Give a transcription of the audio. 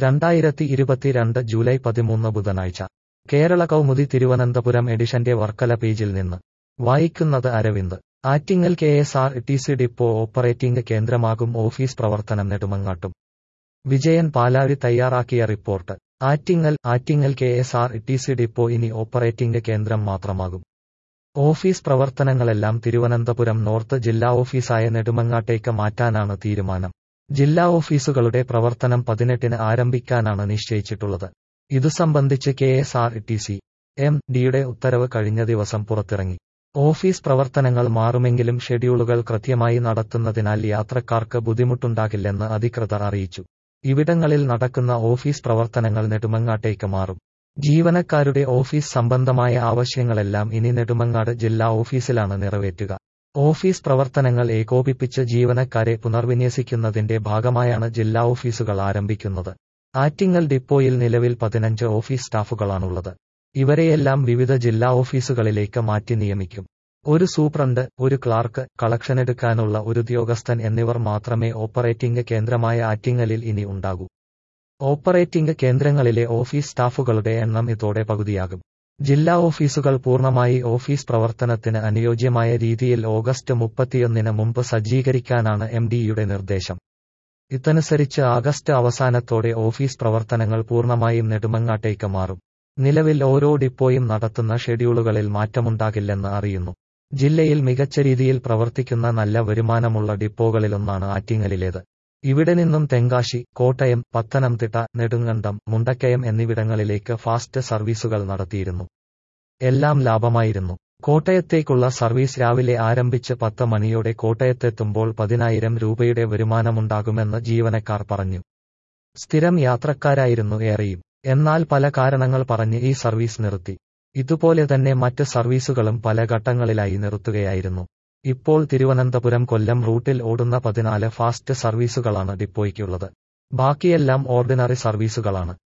രണ്ടായിരത്തി ഇരുപത്തിരണ്ട് ജൂലൈ പതിമൂന്ന് ബുധനാഴ്ച കേരള കൗമുദി തിരുവനന്തപുരം എഡിഷന്റെ വർക്കല പേജിൽ നിന്ന് വായിക്കുന്നത് Aravind Attingal K S R T C depot operating കേന്ദ്രമാകും ഓഫീസ് പ്രവർത്തനം നെടുമങ്ങാട്ടും വിജയൻ പാലാഴി തയ്യാറാക്കിയ report Attingal Attingal K S R T C depot ഇനി ഓപ്പറേറ്റിംഗ് കേന്ദ്രം മാത്രമാകും ഓഫീസ് പ്രവർത്തനങ്ങളെല്ലാം തിരുവനന്തപുരം നോർത്ത് ജില്ലാ ഓഫീസായ നെടുമങ്ങാട്ടേക്ക് മാറ്റാനാണ് തീരുമാനം ജില്ലാ ഓഫീസുകളുടെ പ്രവർത്തനം പതിനെട്ടിന് ആരംഭിക്കാനാണ് നിശ്ചയിച്ചിട്ടുള്ളത് ഇതു സംബന്ധിച്ച് K S R T C M ഡിയുടെ ഉത്തരവ് കഴിഞ്ഞ ദിവസം പുറത്തിറങ്ങി ഓഫീസ് പ്രവർത്തനങ്ങൾ മാറുമെങ്കിലും ഷെഡ്യൂളുകൾ കൃത്യമായി നടത്തുന്നതിനാൽ യാത്രക്കാർക്ക് ബുദ്ധിമുട്ടുണ്ടാകില്ലെന്ന് അധികൃതർ അറിയിച്ചു ഇവിടങ്ങളിൽ നടക്കുന്ന ഓഫീസ് പ്രവർത്തനങ്ങൾ നെടുമങ്ങാട്ടേക്ക് മാറും ജീവനക്കാരുടെ ഓഫീസ് സംബന്ധമായ ആവശ്യങ്ങളെല്ലാം ഇനി നെടുമങ്ങാട് ജില്ലാ ഓഫീസിലാണ് നിറവേറ്റുക ഓഫീസ് പ്രവർത്തനങ്ങൾ ഏകോപിപ്പിച്ച് ജീവനക്കാരെ പുനർവിന്യസിക്കുന്നതിന്റെ ഭാഗമായാണ് ജില്ലാ ഓഫീസുകൾ ആരംഭിക്കുന്നത് ആറ്റിങ്ങൽ ഡിപ്പോയിൽ നിലവിൽ പതിനഞ്ച് ഓഫീസ് സ്റ്റാഫുകളാണുള്ളത് ഇവരെയെല്ലാം വിവിധ ജില്ലാ ഓഫീസുകളിലേക്ക് മാറ്റി നിയമിക്കും ഒരു സൂപ്രണ്ട് ഒരു ക്ലാർക്ക് കളക്ഷനെടുക്കാനുള്ള ഒരു ഉദ്യോഗസ്ഥൻ എന്നിവർ മാത്രമേ ഓപ്പറേറ്റിംഗ് കേന്ദ്രമായ ആറ്റിങ്ങലിൽ ഇനി ഉണ്ടാകൂ ഓപ്പറേറ്റിംഗ് കേന്ദ്രങ്ങളിലെ ഓഫീസ് സ്റ്റാഫുകളുടെ എണ്ണം ഇതോടെ പകുതിയാകും ജില്ലാ ഓഫീസുകൾ പൂർണ്ണമായി ഓഫീസ് പ്രവർത്തനത്തിന് അനുയോജ്യമായ രീതിയിൽ ഓഗസ്റ്റ് മുപ്പത്തിയൊന്നിന് മുമ്പ് സജ്ജീകരിക്കാനാണ് എം ഡിയുടെ നിർദ്ദേശം ഇതനുസരിച്ച് ആഗസ്റ്റ് അവസാനത്തോടെ ഓഫീസ് പ്രവർത്തനങ്ങൾ പൂർണ്ണമായും നെടുമങ്ങാട്ടേക്ക് മാറും നിലവിൽ ഓരോ ഡിപ്പോയും നടത്തുന്ന ഷെഡ്യൂളുകളിൽ മാറ്റമുണ്ടാകില്ലെന്ന് അറിയുന്നു ജില്ലയിൽ മികച്ച രീതിയിൽ പ്രവർത്തിക്കുന്ന നല്ല വരുമാനമുള്ള ഡിപ്പോകളിലൊന്നാണ് ആറ്റിങ്ങലിലേത് ഇവിടെ നിന്നും തെങ്കാശി കോട്ടയം പത്തനംതിട്ട നെടുങ്കണ്ടം മുണ്ടക്കയം എന്നിവിടങ്ങളിലേക്ക് ഫാസ്റ്റ് സർവീസുകൾ നടത്തിയിരുന്നു എല്ലാം ലാഭമായിരുന്നു കോട്ടയത്തേക്കുള്ള സർവീസ് രാവിലെ ആരംഭിച്ച് പത്ത് മണിയോടെ കോട്ടയത്തെത്തുമ്പോൾ പതിനായിരം രൂപയുടെ വരുമാനമുണ്ടാകുമെന്ന് ജീവനക്കാർ പറഞ്ഞു സ്ഥിരം യാത്രക്കാരായിരുന്നു ഏറെയും എന്നാൽ പല കാരണങ്ങൾ പറഞ്ഞ് ഈ സർവീസ് നിർത്തി ഇതുപോലെ തന്നെ മറ്റ് സർവീസുകളും പല ഘട്ടങ്ങളിലായി നിർത്തുകയായിരുന്നു ഇപ്പോൾ തിരുവനന്തപുരം കൊല്ലം റൂട്ടിൽ ഓടുന്ന പതിനാല് ഫാസ്റ്റ് സർവീസുകളാണ് ഡിപ്പോയ്ക്കുള്ളത് ബാക്കിയെല്ലാം ഓർഡിനറി സർവീസുകളാണ്